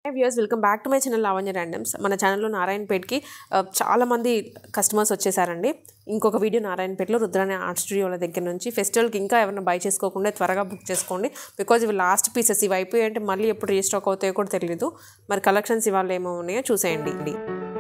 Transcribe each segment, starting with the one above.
Viewers welcome back to my channel Lavanya randoms మన ఛానల్లో నారాయణపేట్కి ఆ, చాలా మంది కస్టమర్స్ వచ్చేసారండి ఇంకొక వీడియో నారాయణపేటలో రుద్రాని ఆర్ట్ స్టూడియోల దగ్గర నుంచి ఫెస్టివల్కి ఇంకా ఎవరైనా బై చేసుకోకుండా త్వరగా బుక్ చేసుకోండి బికాజ్ ఇవి లాస్ట్ పీసెస్ ఇవి అయిపోయి అంటే మళ్ళీ ఎప్పుడు రీస్టాక్ అవుతాయో కూడా తెలియదు మరి కలెక్షన్స్ ఇవాళ ఏమో ఉన్నాయో చూసేయండి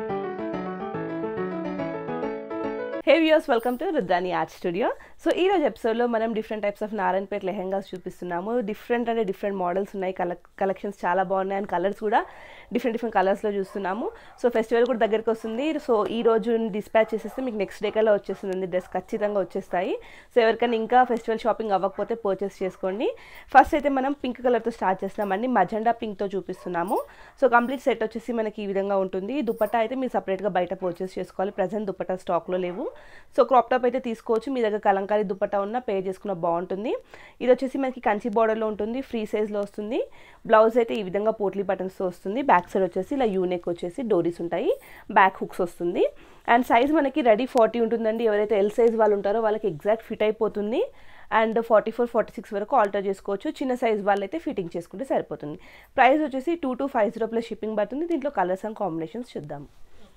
hey viewers welcome to Rudrani art studio so ఈ రోజు ఎపిసోడ్లో మనం different types of Narayanpet lehengas చూపిస్తున్నాము డిఫరెంట్ అంటే డిఫరెంట్ మోడల్స్ ఉన్నాయి కలెక్ కలెక్షన్స్ చాలా బాగున్నాయి అండ్ కలర్స్ కూడా డిఫరెంట్ డిఫరెంట్ కలర్స్లో చూస్తున్నాము సో ఫెస్టివల్ కూడా దగ్గరికి వస్తుంది సో ఈ రోజు డిస్పాచ్ చేసేస్తే మీకు నెక్స్ట్ డే కల్లా వచ్చేస్తుంది డ్రెస్ ఖచ్చితంగా వచ్చేస్తాయి సో ఎవరికైనా ఇంకా ఫెస్టివల్ షాపింగ్ అవ్వకపోతే పర్చేస్ చేసుకోండి ఫస్ట్ అయితే మనం పింక్ కలర్తో స్టార్ట్ చేస్తున్నామండి మజెండా పింక్తో చూపిస్తున్నాము సో కంప్లీట్ సెట్ వచ్చేసి మనకి ఈ విధంగా ఉంటుంది దుపట్టా అయితే మీరు సపరేట్గా బయట పర్చేస్ చేసుకోవాలి ప్రజెంట్ దుపట్టా స్టాక్లో లేవు సో క్రాప్ టాప్ అయితే తీసుకోవచ్చు మీ దగ్గర కలంకారీ దుపట్టా ఉన్న పే చేసుకున్న బాగుంటుంది ఇది వచ్చేసి మనకి కంచి బార్డర్లో ఉంటుంది ఫ్రీ సైజ్లో వస్తుంది బ్లౌజ్ అయితే ఈ విధంగా పోట్లీ బటన్స్తో వస్తుంది బ్యాక్ సైడ్ వచ్చేసి ఇలా యూనెక్ వచ్చేసి డోరీస్ ఉంటాయి బ్యాక్ హుక్స్ వస్తుంది అండ్ సైజ్ మనకి రెడీ ఫార్టీ ఉంటుందండి ఎవరైతే ఎల్ సైజ్ వాళ్ళు ఉంటారో వాళ్ళకి ఎగ్జాక్ట్ ఫిట్ అయిపోతుంది and forty four forty six వరకు ఆల్టర్ చేసుకోవచ్చు చిన్న సైజ్ వాళ్ళైతే ఫిట్టింగ్ చేసుకుంటే సరిపోతుంది ప్రైస్ వచ్చేసి two to five zero plus shipping పడుతుంది దీంట్లో కలర్స్ అండ్ కాంబినేషన్స్ చూద్దాం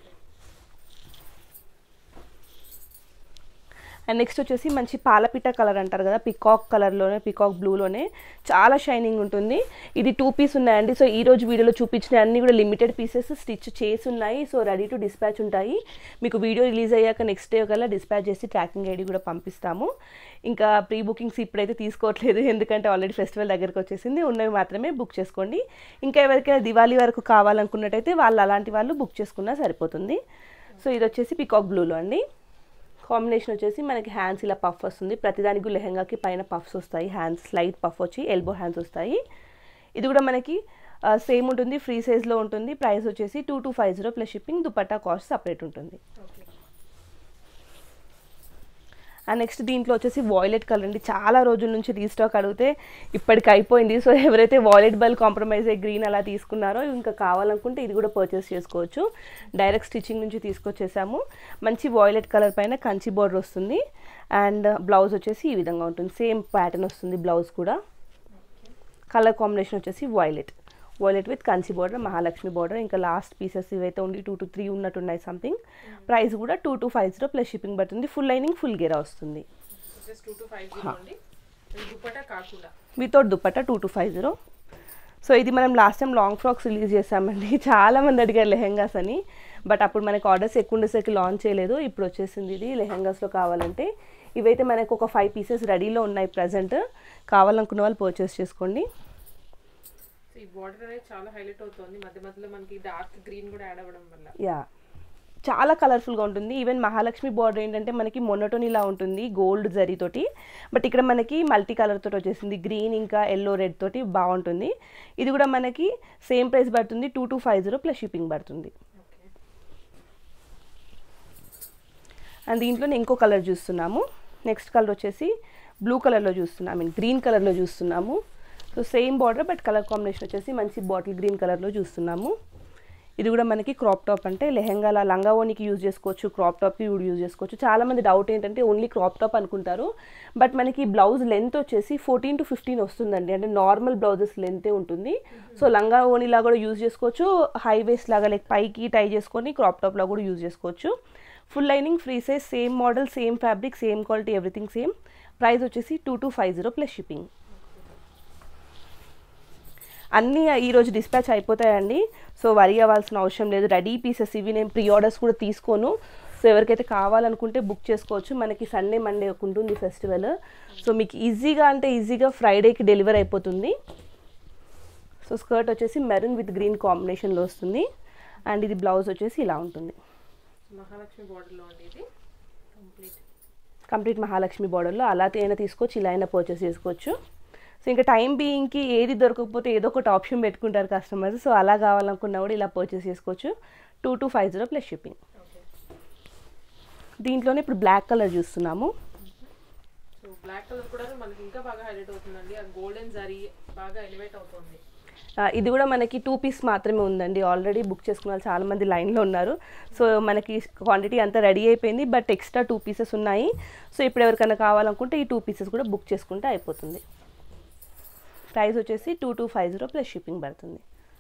అండ్ నెక్స్ట్ వచ్చేసి మంచి పాలపిట్ట కలర్ అంటారు కదా పికాక్ కలర్లోనే పికాక్ బ్లూలోనే చాలా షైనింగ్ ఉంటుంది ఇది టూ పీస్ ఉన్నాయండి సో ఈ రోజు వీడియోలో చూపించిన అన్ని కూడా లిమిటెడ్ పీసెస్ స్టిచ్ చేసి ఉన్నాయి సో రెడీ టు డిస్పాచ్ ఉంటాయి మీకు వీడియో రిలీజ్ అయ్యాక నెక్స్ట్ డే కల్లా డిస్పాచ్ చేసి ట్రాకింగ్ ఐడి కూడా పంపిస్తాము ఇంకా ప్రీ బుకింగ్స్ ఇప్పుడైతే తీసుకోవట్లేదు ఎందుకంటే ఆల్రెడీ ఫెస్టివల్ దగ్గరకు వచ్చేసింది ఉన్నవి మాత్రమే బుక్ చేసుకోండి ఇంకా ఎవరికైనా దివాళీ వరకు కావాలనుకున్నట్టయితే వాళ్ళు అలాంటి వాళ్ళు బుక్ చేసుకున్నా సరిపోతుంది సో ఇది వచ్చేసి పికాక్ బ్లూలో అండి కాంబినేషన్ వచ్చేసి మనకి హ్యాండ్స్ ఇలా పఫ్ వస్తుంది ప్రతిదానికి లెహంగాకి పైన పఫ్స్ వస్తాయి హ్యాండ్స్ స్లైట్ పఫ్ వచ్చి ఎల్బో హ్యాండ్స్ వస్తాయి ఇది కూడా మనకి సేమ్ ఉంటుంది ఫ్రీ సైజ్లో ఉంటుంది ప్రైస్ వచ్చేసి two two five zero plus shipping dupatta cost separate ఉంటుంది అండ్ నెక్స్ట్ దీంట్లో వచ్చేసి వాయిలెట్ కలర్ అండి చాలా రోజుల నుంచి రీస్టాక్ అడిగితే ఇప్పటికి అయిపోయింది సో ఎవరైతే వాయిలెట్ బల్ కాంప్రమైజ్ అయ్యి గ్రీన్ అలా తీసుకున్నారో ఇంకా కావాలనుకుంటే ఇది కూడా పర్చేస్ చేసుకోవచ్చు డైరెక్ట్ స్టిచ్చింగ్ నుంచి తీసుకొచ్చేసాము మంచి వాయిలెట్ కలర్ పైన కంచి బోర్డర్ వస్తుంది అండ్ బ్లౌజ్ వచ్చేసి ఈ విధంగా ఉంటుంది సేమ్ ప్యాటర్న్ వస్తుంది బ్లౌజ్ కూడా కలర్ కాంబినేషన్ వచ్చేసి violet violet with Kanchi border Mahalakshmi border ఇంకా లాస్ట్ పీసెస్ ఇవైతే ఓన్లీ టూ టు త్రీ ఉన్నట్టున్నాయి సంథింగ్ ప్రైస్ కూడా two to five zero plus shipping పడుతుంది ఫుల్ లైనింగ్ ఫుల్ గేరా వస్తుంది without dupatta two to five zero so ఇది మనం last time long frocks release చేసామండి చాలా మంది అడిగారు లెహెంగాస్ అని బట్ అప్పుడు మనకి ఆర్డర్స్ ఎక్కువ ఉండేసరికి లాంచ్ చేయలేదు ఇప్పుడు వచ్చేసింది ఇది లెహెంగాస్లో కావాలంటే ఇవైతే మనకు ఒక ఫైవ్ పీసెస్ రెడీలో ఉన్నాయి ప్రజెంట్ కావాలనుకున్న వాళ్ళు పర్చేస్ చేసుకోండి ఈ బార్డర్ అనేది చాలా హైలైట్ అవుతుంది మధ్య మధ్యలో మనకి డార్క్ గ్రీన్ కూడా యాడ్ అవ్వడం వల్ల యా చాలా కలర్ఫుల్గా ఉంటుంది ఈవెన్ మహాలక్ష్మి బార్డర్ ఏంటంటే మనకి మొన్నటోన్ ఇలా ఉంటుంది గోల్డ్ జరీతోటి బట్ ఇక్కడ మనకి మల్టీ కలర్ తోటి వచ్చేసింది గ్రీన్ ఇంకా ఎల్లో రెడ్ తోటి బాగుంటుంది ఇది కూడా మనకి సేమ్ ప్రైస్ పడుతుంది two two five zero plus shipping పడుతుంది అండ్ దీంట్లో ఇంకో కలర్ చూస్తున్నాము నెక్స్ట్ కలర్ వచ్చేసి బ్లూ కలర్లో చూస్తున్నాం ఐ మీన్ గ్రీన్ కలర్లో చూస్తున్నాము so same border but colour combination వచ్చేసి మంచి బాటిల్ గ్రీన్ కలర్లో చూస్తున్నాము ఇది కూడా మనకి క్రాప్ టాప్ అంటే లెహెంగాల లంగా ఓనికి యూజ్ చేసుకోవచ్చు క్రాప్ టాప్కి కూడా యూజ్ చేసుకోవచ్చు చాలా మంది డౌట్ ఏంటంటే ఓన్లీ క్రాప్ టాప్ అనుకుంటారు బట్ మనకి బ్లౌజ్ లెంత్ వచ్చేసి ఫోర్టీన్ టు ఫిఫ్టీన్ వస్తుందండి అంటే నార్మల్ బ్లౌజెస్ లెంతే ఉంటుంది సో లంగా ఓనిలా కూడా యూజ్ చేసుకోవచ్చు హై వేస్ట్ లాగా లైక్ పైకి టై చేసుకొని క్రాప్ టాప్లా కూడా యూజ్ చేసుకోవచ్చు full lining free size same model same fabric same quality everything same price వచ్చేసి two two five zero plus shipping అన్నీ ఈరోజు డిస్పాచ్ అయిపోతాయండి సో వరి అవ్వాల్సిన అవసరం లేదు రెడీ పీసెస్ ఇవి నేను ప్రీ ఆర్డర్స్ కూడా తీసుకోను సో ఎవరికైతే కావాలనుకుంటే బుక్ చేసుకోవచ్చు మనకి సండే మండే ఉంటుంది ఫెస్టివల్ సో మీకు ఈజీగా అంటే ఈజీగా ఫ్రైడేకి డెలివర్ అయిపోతుంది సో స్కర్ట్ వచ్చేసి మెరూన్ విత్ గ్రీన్ కాంబినేషన్లో వస్తుంది అండ్ ఇది బ్లౌజ్ వచ్చేసి ఇలా ఉంటుంది మహాలక్ష్మి బార్డర్లో అండి ఇది కంప్లీట్ కంప్లీట్ మహాలక్ష్మి బార్డర్లో అలా అయినా తీసుకోవచ్చు ఇలా అయినా పర్చేస్ చేసుకోవచ్చు సో ఇంకా టైం బీయింగ్కి ఏది దొరకకపోతే ఏదో ఒకటి ఆప్షన్ పెట్టుకుంటారు కస్టమర్స్ సో అలా కావాలనుకున్నా కూడా ఇలా పర్చేస్ చేసుకోవచ్చు two two five zero plus shipping దీంట్లోనే ఇప్పుడు బ్లాక్ కలర్ చూస్తున్నాము సో బ్లాక్ కలర్ కూడా మనకి ఇంకా బాగా హైలైట్ అవుతుందండి ఆ గోల్డెన్ జరీ బాగా ఎలివేట్ అవుతుంది ఆ, ఇది కూడా మనకి టూ పీస్ మాత్రమే ఉందండి ఆల్రెడీ బుక్ చేసుకున్న వాళ్ళు చాలా మంది లైన్లో ఉన్నారు సో మనకి క్వాంటిటీ అంతా రెడీ అయిపోయింది బట్ ఎక్స్ట్రా టూ పీసెస్ ఉన్నాయి సో ఇప్పుడు ఎవరికైనా కావాలనుకుంటే ఈ టూ పీసెస్ కూడా బుక్ చేసుకుంటే అయిపోతుంది ప్రైస్ వచ్చేసి two two five zero plus shipping పడుతుంది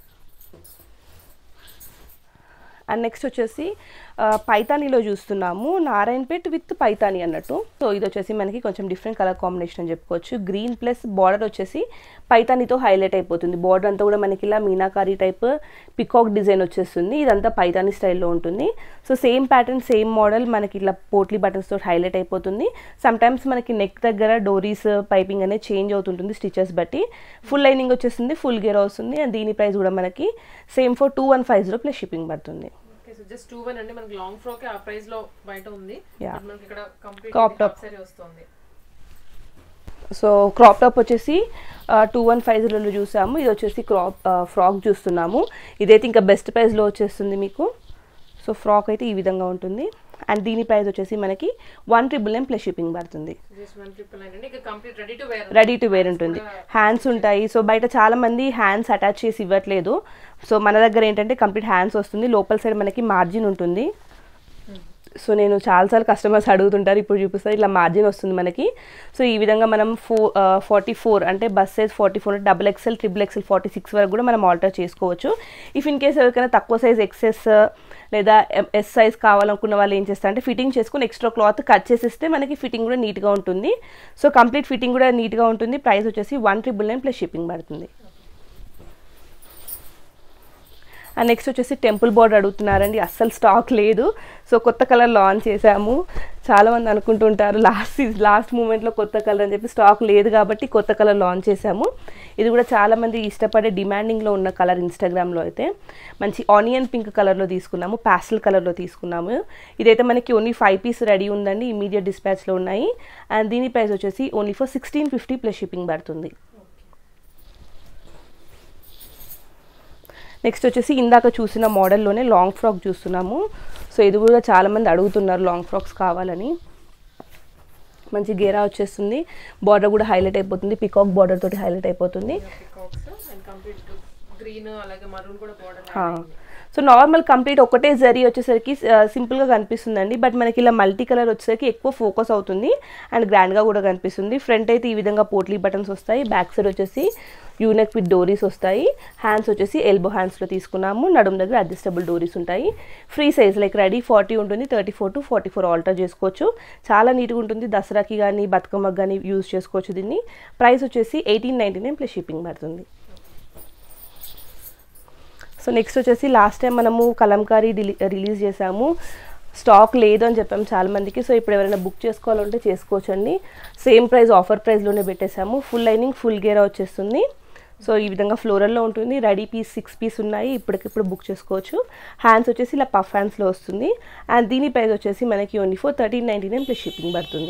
అండ్ నెక్స్ట్ వచ్చేసి ఆ, పైతానీలో చూస్తున్నాము నారాయణపేట్ విత్ పైతానీ అన్నట్టు సో ఇది వచ్చేసి మనకి కొంచెం డిఫరెంట్ కలర్ కాంబినేషన్ అని చెప్పుకోవచ్చు గ్రీన్ ప్లస్ బార్డర్ వచ్చేసి పైతానీతో హైలైట్ అయిపోతుంది బార్డర్ అంతా కూడా మనకి ఇలా మీనాకారి టైప్ పికాక్ డిజైన్ వచ్చేస్తుంది ఇదంతా పైతానీ స్టైల్లో ఉంటుంది so same pattern same model మనకి ఇట్లా పోట్లీ బటన్స్ తోటి హైలైట్ అయిపోతుంది సమ్ టైమ్స్ మనకి నెక్ దగ్గర డోరీస్ పైపింగ్ అనేది చేంజ్ అవుతుంటుంది స్టిచెస్ బట్టి ఫుల్ లైనింగ్ వచ్చేస్తుంది ఫుల్ గేర్ వస్తుంది అండ్ దీని ప్రైస్ కూడా మనకి same for two one five zero plus shipping పడుతుంది okay so just two one అంటే మనకి లాంగ్ ఫ్రాక్ ఆ ప్రైస్ లో బయట ఉంది Yeah. బట్ మనకి ఇక్కడ కంప్లీట్ Crop top. సరే వస్తుంది సో క్రాప్ టాప్ వచ్చేసి టూ వన్ ఫైవ్ జీరోలో చూసాము ఇది వచ్చేసి క్రాప్ ఫ్రాక్ చూస్తున్నాము ఇదైతే ఇంకా బెస్ట్ ప్రైస్లో వచ్చేస్తుంది మీకు సో ఫ్రాక్ అయితే ఈ విధంగా ఉంటుంది అండ్ దీని ప్రైస్ వచ్చేసి మనకి one triple nine plus shipping పడుతుంది జస్ట్ వన్ ట్రిపుల్ నైన్ అంటే ఇక complete ready to wear ready to wear ఉంటుంది హ్యాండ్స్ ఉంటాయి సో బయట చాలా మంది హ్యాండ్స్ అటాచ్ చేసి ఇవ్వట్లేదు సో మన దగ్గర ఏంటంటే కంప్లీట్ హ్యాండ్స్ వస్తుంది లోపల సైడ్ మనకి మార్జిన్ ఉంటుంది సో నేను చాలాసార్లు కస్టమర్స్ అడుగుతుంటారు ఇప్పుడు చూపిస్తారు ఇట్లా మార్జిన్ వస్తుంది మనకి సో ఈ విధంగా మనం ఫో ఫార్టీ ఫోర్ అంటే bust size forty four double XL triple XL forty six వరకు కూడా మనం ఆల్టర్ చేసుకోవచ్చు ఇఫ్ ఇన్ కేస్ ఎవరికైనా తక్కువ సైజ్ ఎక్సెస్ లేదా ఎస్ సైజ్ కావాలనుకున్న వాళ్ళు ఏం చేస్తారంటే ఫిట్టింగ్ చేసుకుని ఎక్స్ట్రా క్లాత్ కట్ చేసిస్తే మనకి ఫిట్టింగ్ కూడా నీట్గా ఉంటుంది సో కంప్లీట్ ఫిట్టింగ్ కూడా నీట్గా ఉంటుంది ప్రైస్ వచ్చేసి one triple nine plus shipping పడుతుంది అండ్ నెక్స్ట్ వచ్చేసి టెంపుల్ బోర్డర్ అడుగుతున్నారండి అస్సలు స్టాక్ లేదు సో కొత్త కలర్ లాంచ్ చేసాము చాలామంది అనుకుంటుంటారు లాస్ట్ లాస్ట్ మూమెంట్లో కొత్త కలర్ అని చెప్పి స్టాక్ లేదు కాబట్టి కొత్త కలర్ లాంచ్ చేసాము ఇది కూడా చాలామంది ఇష్టపడే డిమాండింగ్లో ఉన్న కలర్ ఇన్స్టాగ్రామ్లో అయితే మంచి ఆనియన్ పింక్ కలర్లో తీసుకున్నాము ప్యాస్టల్ కలర్లో తీసుకున్నాము ఇదైతే మనకి ఓన్లీ ఫైవ్ పీస్ రెడీ ఉందండి ఇమీడియట్ డిస్పాచ్లో ఉన్నాయి అండ్ దీని ప్రైస్ వచ్చేసి only for sixteen fifty plus shipping పడుతుంది నెక్స్ట్ వచ్చేసి ఇందాక చూసిన మోడల్లోనే లాంగ్ ఫ్రాక్ చూస్తున్నాము సో ఇది కూడా చాలామంది అడుగుతున్నారు లాంగ్ ఫ్రాక్స్ కావాలని మంచి గేరా వచ్చేస్తుంది బార్డర్ కూడా హైలైట్ అయిపోతుంది పికాక్ బార్డర్ తోటి హైలైట్ అయిపోతుంది పికాక్స్ అండ్ కంప్లీట్ గ్రీన్ అలాగే మరూన్ కూడా బోర్డర్ హా. సో నార్మల్ కంప్లీట్ ఒకటే జరీ వచ్చేసరికి ఆ, సింపుల్గా కనిపిస్తుందండి బట్ మనకి ఇలా మల్టీ కలర్ వచ్చేసరికి ఎక్కువ ఫోకస్ అవుతుంది అండ్ గ్రాండ్గా కూడా కనిపిస్తుంది ఫ్రంట్ అయితే ఈ విధంగా పోట్లీ బటన్స్ వస్తాయి బ్యాక్ సైడ్ వచ్చేసి యూనెక్ విత్ డోరీస్ వస్తాయి హ్యాండ్స్ వచ్చేసి ఎల్బో హ్యాండ్స్లో తీసుకున్నాము నడుము దగ్గర అడ్జస్టబుల్ డోరీస్ ఉంటాయి free size like ready forty ఉంటుంది thirty four to forty four alter చేసుకోవచ్చు చాలా నీట్గా ఉంటుంది దసరాకి కానీ బతుకమ్మకి కానీ యూజ్ చేసుకోవచ్చు దీన్ని ప్రైస్ వచ్చేసి eighteen ninety nine plus shipping పడుతుంది సో నెక్స్ట్ వచ్చేసి లాస్ట్ టైం మనము కలంకారీ రిలీజ్ చేసాము స్టాక్ లేదు అని చెప్పాము చాలా మందికి సో ఇప్పుడు ఎవరైనా బుక్ చేసుకోవాలంటే చేసుకోవచ్చు అండి సేమ్ ప్రైస్ ఆఫర్ ప్రైస్లోనే పెట్టేశాము ఫుల్ లైనింగ్ ఫుల్ గేరా వచ్చేస్తుంది సో ఈ విధంగా ఫ్లోరల్లో ఉంటుంది రెడీ పీస్ సిక్స్ పీస్ ఉన్నాయి ఇప్పటికిప్పుడు బుక్ చేసుకోవచ్చు హ్యాండ్స్ వచ్చేసి ఇలా పఫ్ హ్యాండ్స్లో వస్తుంది అండ్ దీని ప్రైస్ వచ్చేసి మనకి only for thirteen ninety nine plus shipping పడుతుంది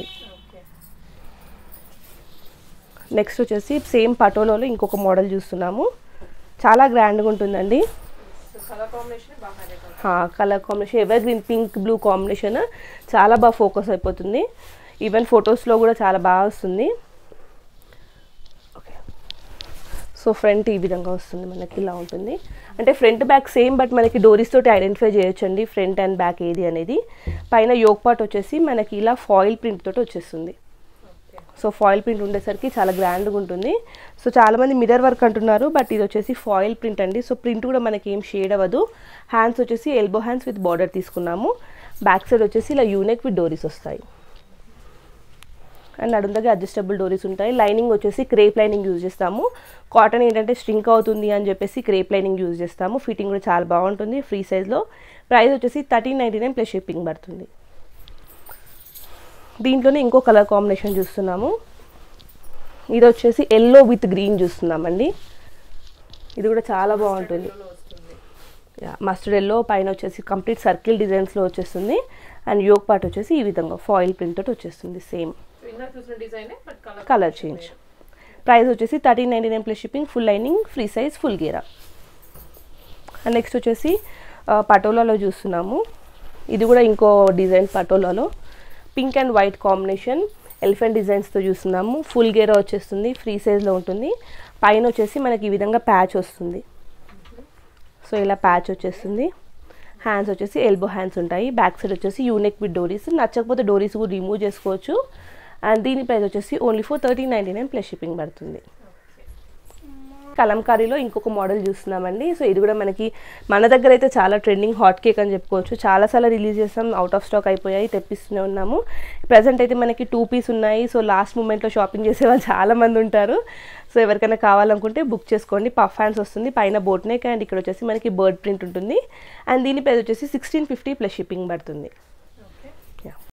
నెక్స్ట్ వచ్చేసి సేమ్ పటోలోలో ఇంకొక మోడల్ చూస్తున్నాము చాలా గ్రాండ్గా ఉంటుందండి కలర్ కాంబినేషన్ బాగా highlight అవుతుంది. Colour combination evergreen pink blue combination చాలా బాగా ఫోకస్ అయిపోతుంది ఈవెన్ ఫొటోస్లో కూడా చాలా బాగా వస్తుంది ఓకే సో ఫ్రంట్ ఈ విధంగా వస్తుంది మనకి ఇలా ఉంటుంది అంటే ఫ్రంట్ బ్యాక్ సేమ్ బట్ మనకి డోరీస్ తోటి ఐడెంటిఫై చేయొచ్చండి ఫ్రంట్ అండ్ బ్యాక్ ఏది అనేది పైన యోగ్ పార్ట్ వచ్చేసి మనకి ఇలా ఫాయిల్ ప్రింట్ తోటి వచ్చేస్తుంది సో ఫాయిల్ ప్రింట్ ఉండేసరికి చాలా గ్రాండ్గా ఉంటుంది సో చాలామంది మిర్రర్ వర్క్ అంటున్నారు బట్ ఇది వచ్చేసి ఫాయిల్ ప్రింట్ అండి సో ప్రింట్ కూడా మనకి ఏం షేడ్ అవ్వదు హ్యాండ్స్ వచ్చేసి ఎల్బో హ్యాండ్స్ విత్ బార్డర్ తీసుకున్నాము బ్యాక్ సైడ్ వచ్చేసి ఇలా యూనెక్ విత్ డోరీస్ వస్తాయి అండ్ నడుం దగ్గర అడ్జస్టబుల్ డోరీస్ ఉంటాయి లైనింగ్ వచ్చేసి క్రేప్ లైనింగ్ యూజ్ చేస్తాము కాటన్ ఏంటంటే స్ట్రింక్ అవుతుంది అని చెప్పేసి క్రేప్ లైనింగ్ యూజ్ చేస్తాము ఫిట్టింగ్ కూడా చాలా బాగుంటుంది ఫ్రీ సైజ్లో ప్రైస్ వచ్చేసి thirteen ninety nine plus shipping పడుతుంది దీంట్లోనే ఇంకో కలర్ కాంబినేషన్ చూస్తున్నాము ఇది వచ్చేసి ఎల్లో విత్ గ్రీన్ చూస్తున్నామండి ఇది కూడా చాలా బాగుంటుంది మస్టర్డ్ ఎల్లో పైన వచ్చేసి కంప్లీట్ సర్కిల్ డిజైన్స్లో వచ్చేస్తుంది అండ్ యోగ్ పార్ట్ వచ్చేసి ఈ విధంగా ఫాయిల్ ప్రింట్ తోటి వచ్చేస్తుంది సేమ్ సో ఇందాక చూసిన design but colour colour change price వచ్చేసి thirteen ninety nine plus shipping full lining free size full గేరా అండ్ నెక్స్ట్ వచ్చేసి ఆ, పటోలాలో చూస్తున్నాము ఇది కూడా ఇంకో డిజైన్ పటోలాలో pink and white combination elephant డిజైన్స్తో చూస్తున్నాము ఫుల్ గేరా వచ్చేస్తుంది ఫ్రీ సైజ్లో ఉంటుంది పైన వచ్చేసి మనకి ఈ విధంగా ప్యాచ్ వస్తుంది సో ఇలా ప్యాచ్ వచ్చేస్తుంది హ్యాండ్స్ వచ్చేసి ఎల్బో హ్యాండ్స్ ఉంటాయి బ్యాక్ సైడ్ వచ్చేసి యూనిక్ విత్ డోరీస్ నచ్చకపోతే డోరీస్ కూడా రిమూవ్ చేసుకోవచ్చు అండ్ దీని ప్రైస్ వచ్చేసి only for thirteen ninety nine plus shipping పడుతుంది కలంకారీలో ఇంకొక మోడల్ చూస్తున్నామండి సో ఇది కూడా మనకి మన దగ్గర అయితే చాలా ట్రెండింగ్ హాట్ కేక్ అని చెప్పుకోవచ్చు చాలాసార్లు రిలీజ్ చేసాం అవుట్ ఆఫ్ స్టాక్ అయిపోయాయి తెప్పిస్తూనే ఉన్నాము ప్రజెంట్ అయితే మనకి టూ పీస్ ఉన్నాయి సో లాస్ట్ మూమెంట్లో షాపింగ్ చేసే వాళ్ళు చాలా మంది ఉంటారు సో ఎవరికైనా కావాలనుకుంటే బుక్ చేసుకోండి పఫ్ హ్యాండ్స్ వస్తుంది పైన బోట్ నెక్ అండ్ ఇక్కడ వచ్చేసి మనకి బర్డ్ ప్రింట్ ఉంటుంది అండ్ దీని ప్రైస్ వచ్చేసి సిక్స్టీన్ ఫిఫ్టీ ప్లస్ షిప్పింగ్ పడుతుంది